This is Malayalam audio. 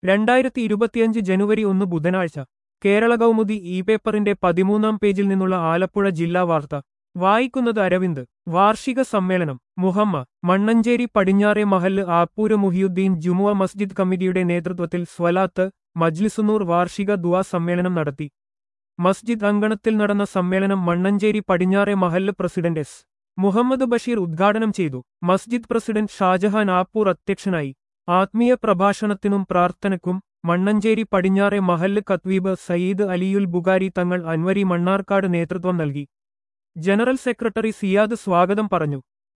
രണ്ടായിരത്തി ഇരുപത്തിയഞ്ച് ജനുവരി ഒന്ന് ബുധനാഴ്ച കേരള കൗമുദി ഇ പേപ്പറിന്റെ പതിമൂന്നാം പേജിൽ നിന്നുള്ള ആലപ്പുഴ ജില്ലാ വാർത്ത വായിക്കുന്നത് അരവിന്ദ് വാർഷിക സമ്മേളനം മുഹമ്മ മണ്ണഞ്ചേരി പടിഞ്ഞാറെ മഹല്ല് ആപ്പൂര് മുഹിയുദ്ദീൻ ജുമുഅ മസ്ജിദ് കമ്മിറ്റിയുടെ നേതൃത്വത്തിൽ സ്വലാത്ത് മജ്ലിസുന്നൂർ വാർഷിക ദുആ സമ്മേളനം നടത്തി മസ്ജിദ് അങ്കണത്തിൽ നടന്ന സമ്മേളനം മണ്ണഞ്ചേരി പടിഞ്ഞാറെ മഹല്ല് പ്രസിഡന്റ് എസ് മുഹമ്മദ് ബഷീർ ഉദ്ഘാടനം ചെയ്തു മസ്ജിദ് പ്രസിഡന്റ് ഷാജഹാൻ ആപ്പൂർ അധ്യക്ഷനായി ആത്മീയ പ്രഭാഷണത്തിനും പ്രാർത്ഥനയ്ക്കും മണ്ണഞ്ചേരി പടിഞ്ഞാറെ മഹല്ല് കത്വീബ് സയ്യിദ് അലിയുൽ ബുഖാരി തങ്ങൾ അൻവരി മണ്ണാർക്കാട് നേതൃത്വം നൽകി ജനറൽ സെക്രട്ടറി സിയാദ് സ്വാഗതം പറഞ്ഞു